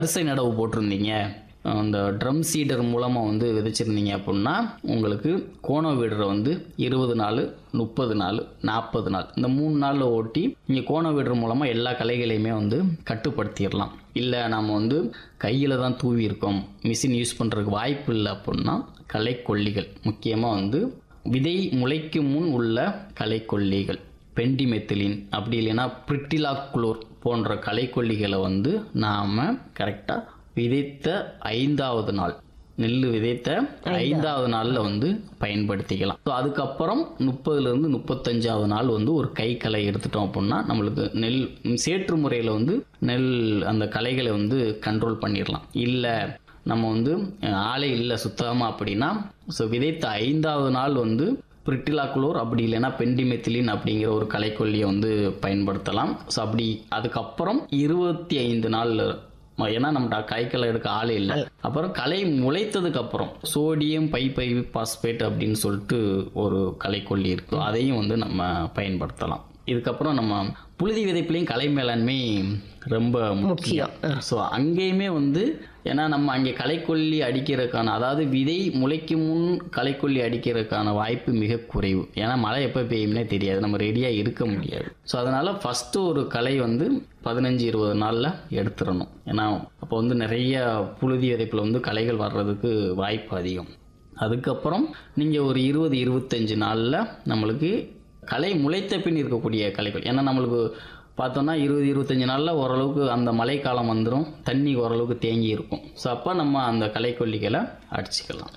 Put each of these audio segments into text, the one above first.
வரிசை நடவு போட்டிருந்தீங்க அந்த ட்ரம் சீடர் மூலமாக வந்து விதைச்சிருந்தீங்க அப்படின்னா உங்களுக்கு கோண வீடரை வந்து இருபது நாள் முப்பது நாள் நாற்பது நாள் இந்த மூணு நாளில் ஓட்டி நீங்கள் கோண வீடர் மூலமாக எல்லா கலைகளையுமே வந்து கட்டுப்படுத்திடலாம் இல்லை நம்ம வந்து கையில் தான் தூவி இருக்கோம் மிஷின் யூஸ் பண்ணுறதுக்கு வாய்ப்பு இல்லை அப்படின்னா களைக்கொல்லிகள் முக்கியமாக வந்து விதை முளைக்கும் முன் உள்ள களைக்கொல்லிகள் பெண்டிமெத்திலின் அப்படி இல்லைன்னா பிரிட்டிலாக்குளோர் போன்ற களைக்கொல்லிகளை வந்து நாம் கரெக்டாக விதைத்த ஐந்தாவது நாள் நெல் விதைத்த ஐந்தாவது நாளில் வந்து பயன்படுத்திக்கலாம் ஸோ அதுக்கப்புறம் முப்பதுலேருந்து முப்பத்தஞ்சாவது நாள் வந்து ஒரு கை களை எடுத்துட்டோம் அப்படின்னா நம்மளுக்கு நெல் சேற்று முறையில் வந்து நெல் அந்த களைகளை வந்து கண்ட்ரோல் பண்ணிடலாம் இல்லை நம்ம வந்து அஹ், ஆளே இல்லை சுத்தமாக அப்படின்னா ஸோ விதைத்த ஐந்தாவது நாள் வந்து பிரிட்டிலாக்குளோர் அப்படி இல்லைன்னா பெண்டிமெத்திலின் அப்படிங்கிற ஒரு களைக்கொல்லியை வந்து பயன்படுத்தலாம் ஸோ அப்படி அதுக்கப்புறம் இருபத்தி ஐந்து நாள் ஏன்னா நம்ம கைக்களை எடுக்க ஆளே இல்லை அப்புறம் களை முளைத்ததுக்கு அப்புறம் சோடியம் பை பை பாஸ்பேட் அப்படின்னு சொல்லிட்டு ஒரு களைக்கொல்லி இருக்கு அதையும் வந்து நம்ம பயன்படுத்தலாம் இதுக்கப்புறம் நம்ம புழுதி விதைப்புலையும் கலை மேலாண்மை ரொம்ப முக்கியம் ஸோ அங்கேயுமே வந்து ஏன்னா நம்ம அங்கே களைக்கொல்லி அடிக்கிறதுக்கான அதாவது விதை முளைக்கும் முன் களைக்கொல்லி அடிக்கிறதுக்கான வாய்ப்பு மிக குறைவு ஏன்னா மழை எப்போ பெய்யும்னே தெரியாது நம்ம ரெடியாக இருக்க முடியாது ஸோ அதனால் ஃபஸ்ட்டு ஒரு களை வந்து பதினஞ்சு இருபது நாளில் எடுத்துடணும் ஏன்னா அப்போ வந்து நிறைய புழுதி விதைப்பில் வந்து களைகள் வர்றதுக்கு வாய்ப்பு அதிகம் அதுக்கப்புறம் நீங்கள் ஒரு இருபது இருபத்தஞ்சு நாளில் நம்மளுக்கு களை முளைத்த பின் இருக்கக்கூடிய களைகள் ஏன்னா நம்மளுக்கு பார்த்தோன்னா இருபது இருபத்தஞ்சு நாளில் ஓரளவுக்கு அந்த மழைக்காலம் வந்துடும் தண்ணி ஓரளவுக்கு தேங்கி இருக்கும் ஸோ அப்போ நம்ம அந்த களைக்கொல்லிகளை அடிச்சுக்கலாம்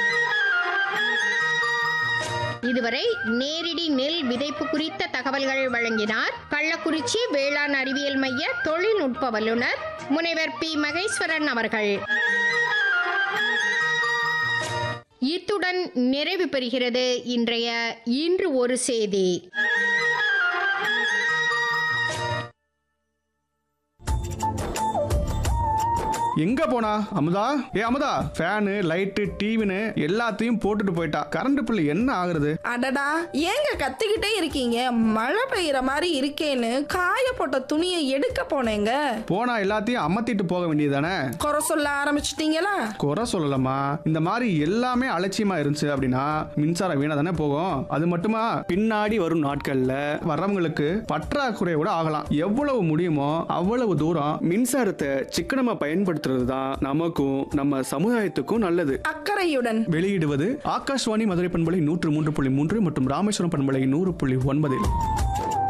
இதுவரை நேரடி நெல் விதைப்பு குறித்த தகவல்கள் வழங்கினார் கள்ளக்குறிச்சி வேளாண் அறிவியல் மைய தொழில்நுட்ப வல்லுநர் முனைவர் பி மகேஸ்வரன் அவர்கள் இத்துடன் நிறைவு பெறுகிறது இன்றைய இன்று ஒரு செய்தி எங்க போனா அமுதா ஏ அமுதா ஃபேனு லைட்டு டிவின்னு எல்லாத்தையும் போட்டுட்டு போயிட்டா கரண்ட் பில் என்ன ஆகுறது அடடா ஏங்க கத்திக்கிட்டே இருக்கீங்க மழை பெய்யற மாதிரி இருக்கேன்னு காய போட்ட துணியை எடுக்க போனேங்க போனா எல்லாத்தையும் அமர்த்திட்டு போக வேண்டியதானே குறை சொல்ல ஆரம்பிச்சிட்டீங்களா குறை சொல்லலாமா இந்த மாதிரி எல்லாமே அலட்சியமா இருந்துச்சு அப்படின்னா மின்சாரம் வீணா தானே போகும் அது மட்டுமா பின்னாடி வரும் நாட்கள்ல வர்றவங்களுக்கு பற்றாக்குறையோட ஆகலாம் எவ்வளவு முடியுமோ அவ்வளவு தூரம் மின்சாரத்தை சிக்கனமா பயன்படுத்துறது தான் நமக்கும் நம்ம சமுதாயத்துக்கும் நல்லது அக்கறையுடன் வெளியிடுவது ஆகாஷ்வாணி மதுரை பண்பலை நூற்று மூன்று புள்ளி மூன்று மற்றும் ராமேஸ்வரம் பண்பலை நூறு புள்ளி ஒன்பதில்